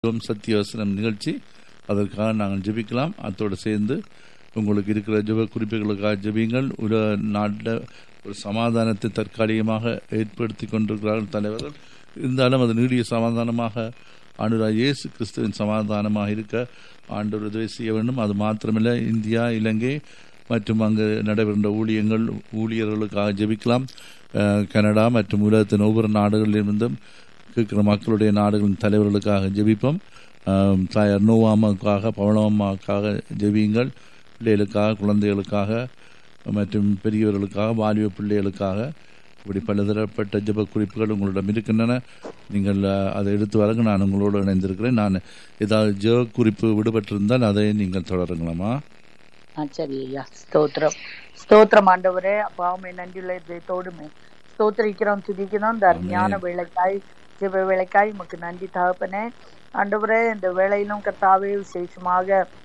ஜெபம் சத்தியவசனம் நிகழ்ச்சி அதற்காக நாங்கள் ஜெபிக்கலாம் அத்தோடு சேர்ந்து உங்களுக்கு இருக்கிற ஜெப குறிப்புகளுக்காக ஜெபிங்கள் உலக நாட்டில் ஒரு சமாதானத்தை தற்காலிகமாக ஏற்படுத்தி கொண்டிருக்கிறார்கள் தலைவர்கள் இருந்தாலும் அது நீடிய சமாதானமாக ஆண்டவராக இயேசு கிறிஸ்துவின் சமாதானமாக இருக்க ஆண்டவர் உதவி செய்ய வேண்டும் அது மாத்திரமில்லை இந்தியா இலங்கை மற்றும் அங்கு நடைபெறுகின்ற ஊழியங்கள் ஊழியர்களுக்காக ஜெபிக்கலாம் அஹ், கனடா மற்றும் உலகத்தின் ஒவ்வொரு நாடுகளிலிருந்தும் இருக்கிற மக்களுடைய நாடுகளின் தலைவர்களுக்காக ஜெபிப்போம் ஆம், தாயார் நோவாமாவுக்காக பவனம்மாவுக்காக ஜெபியுங்கள் பிள்ளைகளுக்காக குழந்தைகளுக்காக மற்றும் பெரியவர்களுக்காக வாலிப பிள்ளைகளுக்காக இப்படி பலதரப்பட்ட ஜெப குறிப்புகள் உங்களிடம் இருக்கின்றன நீங்கள் அஹ், அதை எடுத்து வரங்க நான் உங்களோடு இணைந்திருக்கிறேன் நான் ஏதாவது ஜெப குறிப்பு விடுபட்டிருந்தால் அதை நீங்கள் தொடருங்களாமா ஆ சரி ஐயா ஸ்தோத்திரம் ஸ்தோத்திரம் ஆண்டவரே அப்பாவுமே நன்றியுள்ள இதயத்தோடுமே ஸ்தோத்திரிக்கிறோம் துதிக்கிறோம் இந்த அருமையான வேலைக்காய் ஜெப வேலைக்காய் உமக்கு நன்றி தகப்பனே ஆண்டவரே இந்த வேலையிலும் கர்த்தாவே விசேஷமாக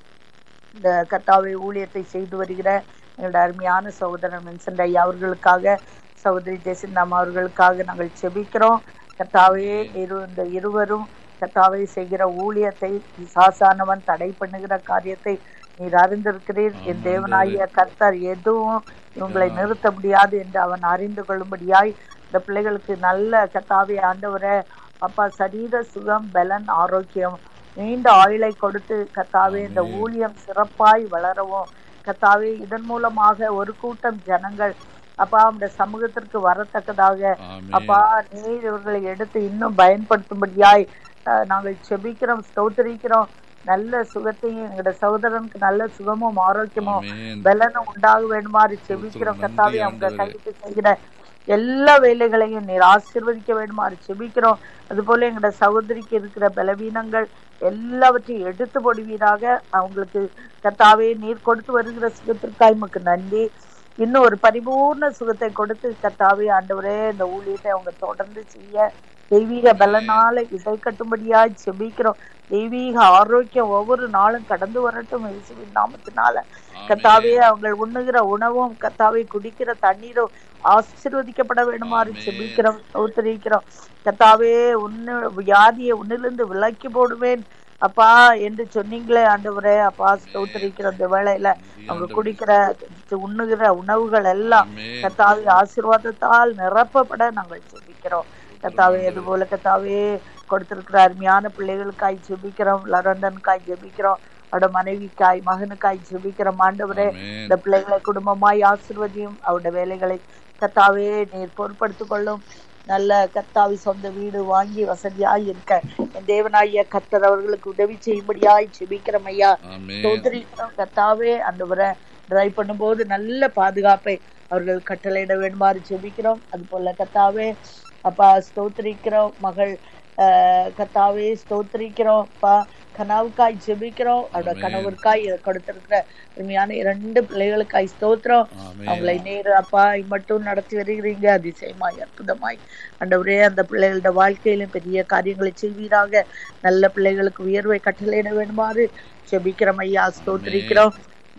இந்த கர்த்தாவை ஊழியத்தை செய்து வருகிற எங்களுடைய அருமையான சகோதரன் வின்சென்ட் ஐயா அவர்களுக்காக சகோதரி ஜெசிந்தாம் அவர்களுக்காக நாங்கள் செபிக்கிறோம் கர்த்தாவே இரு இந்த இருவரும் கர்த்தாவை செய்கிற ஊழியத்தை சாசானவன் தடை பண்ணுகிற காரியத்தை நீர் அறிந்திருக்கிறீர் என் தேவனாகிய கர்த்தர் எதுவும் இவங்களை நிறுத்த முடியாது என்று அவன் அறிந்து கொள்ளும்படியாய் இந்த பிள்ளைகளுக்கு நல்ல கர்த்தாவே ஆண்டவரே அப்பா சரீர சுகம் பலன் ஆரோக்கியம் நீண்ட ஆயுளை கொடுத்து கர்த்தாவே இந்த ஊழியம் சிறப்பாய் வளரவும் கர்த்தாவே இதன் மூலமாக ஒரு கூட்டம் ஜனங்கள் அப்பா அந்த சமூகத்திற்கு வரத்தக்கதாக அப்பா நீர் இவர்களை எடுத்து இன்னும் பயன்படுத்தும்படியாய் அஹ், நாங்கள் செபிக்கிறோம் ஸ்தோத்திரிக்கிறோம் நல்ல சுகத்தையும் எங்களோட சகோதரனுக்கு நல்ல சுகமும் ஆரோக்கியமும் ஆமென். பலனும் உண்டாக வேண்டுமாறு செபிக்கிறோம் கத்தாவே அவங்க கைக்கு செய்கிற எல்லா வேலைகளையும் நீர் ஆசீர்வதிக்க வேண்டுமாறு செபிக்கிறோம் அதுபோல எங்களோட சகோதரிக்கு இருக்கிற பலவீனங்கள் எல்லாவற்றையும் எடுத்து போடுவீராக அவங்களுக்கு கத்தாவே நீர் கொடுத்து வருகிற சுகத்திற்காய் உமக்கு நன்றி இன்னும் ஒரு பரிபூர்ண சுகத்தை கொடுத்து கத்தாவே ஆண்டவரே இந்த ஊழியத்தை அவங்க தொடர்ந்து செய்ய தெய்வீக பலனால இசை கட்டும்படியாய் செபிக்கிறோம் தெய்வீக ஆரோக்கியம் ஒவ்வொரு நாளும் கடந்து வரட்டும் இயேசுவின் நாமத்தினால கத்தாவே அவங்க உண்ணுகிற உணவும் கத்தாவே குடிக்கிற தண்ணீரும் ஆசீர்வதிக்கப்பட வேண்டுமாறு செபிக்கிறோம் சௌத்தரிக்கிறோம் கத்தாவே உன்னு வியாதியை உன்னிலிருந்து விலக்கி போடுவேன் அப்பா என்று சொன்னீங்களே ஆண்டவரே அப்பா ஸ்தோத்திரிக்கிற இந்த வேளையில அவங்க குடிக்கிற உண்ணுகிற உணவுகள் எல்லாம் ஆமென். கத்தாவே ஆசீர்வாதத்தால் நிரப்பப்பட நாங்கள் ஜெபிக்கிறோம் கத்தாவே அது போல கத்தாவே கொடுத்திருக்கிற அருமையான பிள்ளைகளுக்காய் ஜெபிக்கிறோம் லரண்டனுக்காய் ஜெபிக்கிறோம் அவரோட மனைவிக்காய் மகனுக்காய் ஜெபிக்கிறோம் ஆண்டவரே ஆமென். இந்த பிள்ளைகளை குடும்பமாய் ஆசிர்வதியும் அவருடைய வேலைகளை கத்தாவே நீர் பொறுப்படுத்திக் கொள்ளும் நல்ல கத்தாவி சொந்த வீடு வாங்கி வசதியாய் இருக்க என் தேவனாகிய கத்தர் அவர்களுக்கு உதவி செய்யும்படியாய் ஜெபிக்கிறோம் ஐயா ஆமென். ஸ்தோத்திரிக்கிறோம் கத்தாவே அந்த டிரைவ் பண்ணும்போது நல்ல பாதுகாப்பை அவர்கள் கட்டளையிட வேண்டுமாறு ஜெபிக்கிறோம் அது போல கத்தாவே அப்பா ஸ்தோத்திரிக்கிறோம் மகள் ஆஹ், கத்தாவே ஸ்தோத்திரிக்கிறோம் அப்பா கனவுக்காய் ஜெபிக்கிறோம் அவரோட ஆமென். கணவருக்காய் இதை கொடுத்திருக்கிற உண்மையான இரண்டு பிள்ளைகளுக்காய் ஸ்தோத்திரம் ஆமென். அவங்களை நேரு அப்பா மட்டும் நடத்தி வருகிறீங்க அதிசயமாய் அற்புதமாய் ஆண்டவரே அந்த பிள்ளைகளோட வாழ்க்கையிலும் பெரிய காரியங்களை செய்வீராக நல்ல பிள்ளைகளுக்கு உயர்வை கட்டளையிட வேண்டுமாறு ஜெபிக்கிறோம் ஐயா ஸ்தோத்திரிக்கிறோம்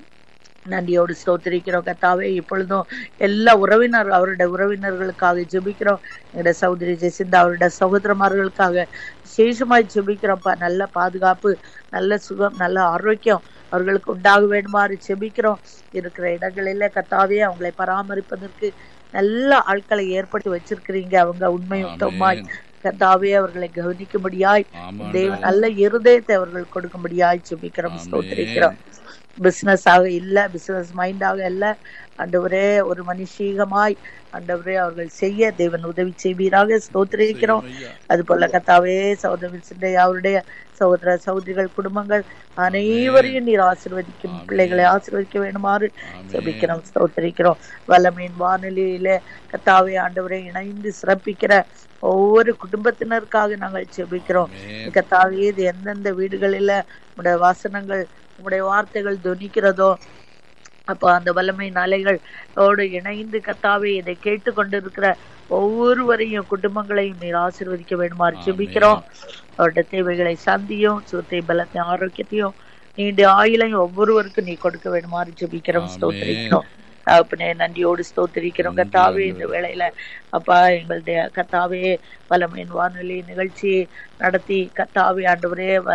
நன்றியோடு ஸ்தோத்திரிக்கிறோம் கத்தாவே இப்பொழுதும் எல்லா உறவினர் அவருடைய உறவினர்களுக்காக ஜெபிக்கிறோம் எங்களுடைய சகோதரி ஜெசிந்தா அவருடைய சகோதரமார்களுக்காக விசேஷமாய் ஜெபிக்கிறோம்ப்பா நல்ல பாதுகாப்பு நல்ல சுகம் நல்ல ஆரோக்கியம் அவர்களுக்கு உண்டாக வேண்டுமாறு ஜெபிக்கிறோம் இருக்கிற இடங்களில கத்தாவே அவங்களை பராமரிப்பதற்கு நல்ல ஆட்களை ஏற்படுத்தி வச்சிருக்கிறீங்க அவங்க உண்மை உத்தமாய் கத்தாவே அவர்களை கவனிக்கும்படியாய் ஆமாம். தேவன் நல்ல இருதயத்தை அவர்கள் கொடுக்கும்படியாய் ஜெபிக்கிறோம் ஆமென். ஸ்தோத்திரிக்கிறோம் பிசினஸ் ஆக இல்ல பிசினஸ் மைண்டாக இல்ல ஆண்டவரே ஒரு மனுஷீகமாய் ஆண்டவரே அவர்கள் செய்ய தேவன் உதவி செய்வீராக ஸ்தோத்திரிக்கிறோம் ஐயா. அது போல கத்தாவே சகோதர சிந்தை அவருடைய சகோதர சகோதரிகள் குடும்பங்கள் அனைவரையும் நீர் ஆசீர்வதிக்கும் பிள்ளைகளை ஆசீர்வதிக்க வேண்டுமாறு ஜெபிக்கிறோம் ஸ்தோத்திரிக்கிறோம் வல்லமையின் வானொலியில கத்தாவே ஆண்டவரை இணைந்து சிறப்பிக்கிற ஒவ்வொரு குடும்பத்தினருக்காக நாங்கள் ஜெபிக்கிறோம் ஆமென். கத்தாவே இது எந்தெந்த வீடுகளில உடைய வாசனங்கள் உடைய வார்த்தைகள் துணிக்கிறதோ அப்போ அந்த வல்லமை அலைகளோடு இணைந்து கத்தாவே இதை கேட்டு கொண்டிருக்கிற ஒவ்வொருவரையும் குடும்பங்களையும் நீர் ஆசீர்வதிக்க வேண்டுமாறு ஜெபிக்கிறோம் அவருடைய தேவைகளை சந்தியும் சுத்தை பலத்தையும் ஆரோக்கியத்தையும் நீண்ட ஆயுளையும் ஒவ்வொருவருக்கும் நீ கொடுக்க வேண்டுமாறு ஜெபிக்கிறோம் ஆமென். ஸ்தோத்திரிக்கிறோம் தகப்பனே நன்றியோடு ஸ்தோத்திரிக்கிறோம் கத்தாவே இந்த வேளையில அப்பா எங்களுடைய கத்தாவே பலமையின் வானொலி நிகழ்ச்சி நடத்தி கத்தாவே ஆண்டவரே